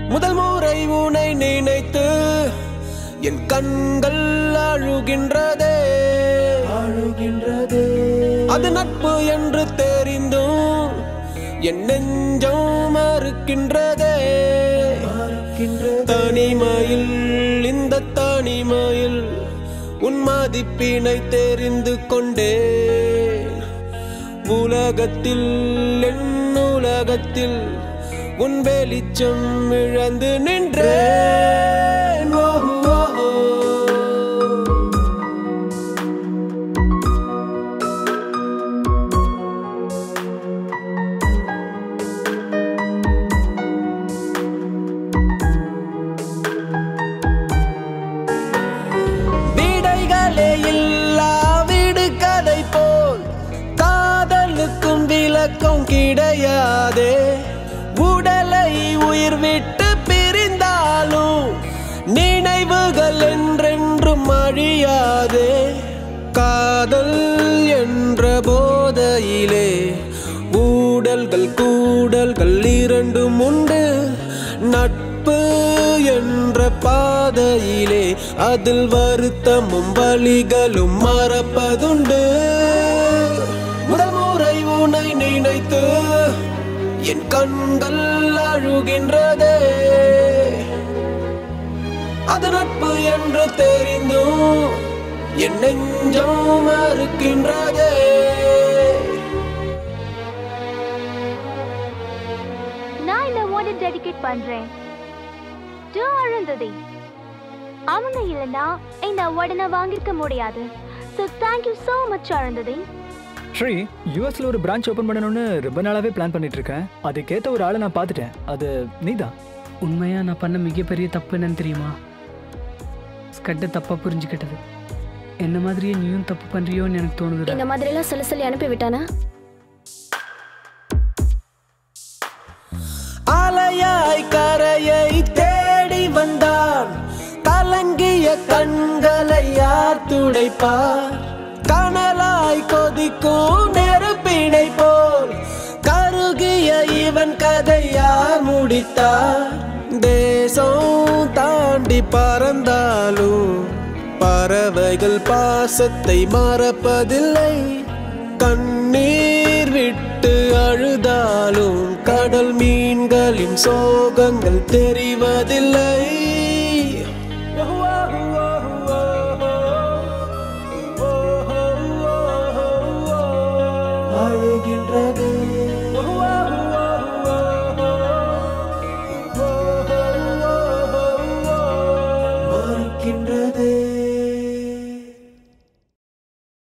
முதல் முறை உனை நினைத்து என் கண்கள் அழுகின்றதே அழுகின்றதே அது நட்பு என்று தெரிந்தும் என் நெஞ்சம் மறுக்கின்றதே தனிமையில் இந்த தனிமையில் உன் மதிப்பினை தெரிந்து கொண்டேன் உலகத்தில் என் உலகத்தில் உன் வெளிச்சம் இழந்து நின்றேன் ஓ, ஓ, ஓ. விடைகளே இல்லா வீடு கதை போல் காதலுக்கும் விளக்கம் கிடையாதே உடலை உயிர் விட்டு பிரிந்தாலும் நினைவுகள் என்றென்றும் அழியாதே காதல் என்ற போதையிலே ஊடல்கள் கூடல்கள் இரண்டும் உண்டு நட்பு என்ற பாதையிலே அதில் வருத்தமும் வலிகளும் மறப்பதுண்டு முதல் முறை உன்னை நினைத்து என் கண்கள் அழுகின்றதே அது நட்பு என்று தெரிந்தும் என் நெஞ்சம் மறுக்கின்றதே நான் இந்த அவார்டை டெடிகேட் பண்றேன் டு அருந்ததி அவங்க இல்லைன்னா இந்த அவார்டை நான் வாங்கியிருக்க முடியாது so thank you so much Arundhati Sri யூஎஸ்ல ஒரு பிரான்ச் ஓபன் பண்ணணும்னு ரொம்ப நாளாவே பிளான் பண்ணிட்டு இருக்கேன் அதுக்கேத்த ஒரு ஆளை நான் பார்த்துட்டேன் அது நீதான் உண்மையா நான் பண்ண மிகப்பெரிய தப்பு என்னன்னு தெரியுமா ஸ்கட்டை தப்பா புரிஞ்சுக்கிட்டது என்ன மாதிரியே நீயும் தப்பு பண்றியோன்னு எனக்கு தோணுதுடா இந்த மாதிரிலாம் சொல்லி சொல்லி அனுப்பி விட்டானா அலையாய் கரையை தேடி வந்தான் கலங்கிய கண்களை யார் துடைப்பார் கனலாய் கொதிக்கும் நெருப்பினை போல் கருகிய இவன் கதை யார் முடித்தார் தேசம் தாண்டி பறந்தாலும் பறவைகள் பாசத்தை மறப்பதில்லை கண்ணீர் விட்டு அழுதாலும் கடல் மீன்களின் சோகங்கள் தெரிவதில்லை அழுகின்றது மறுக்கின்றது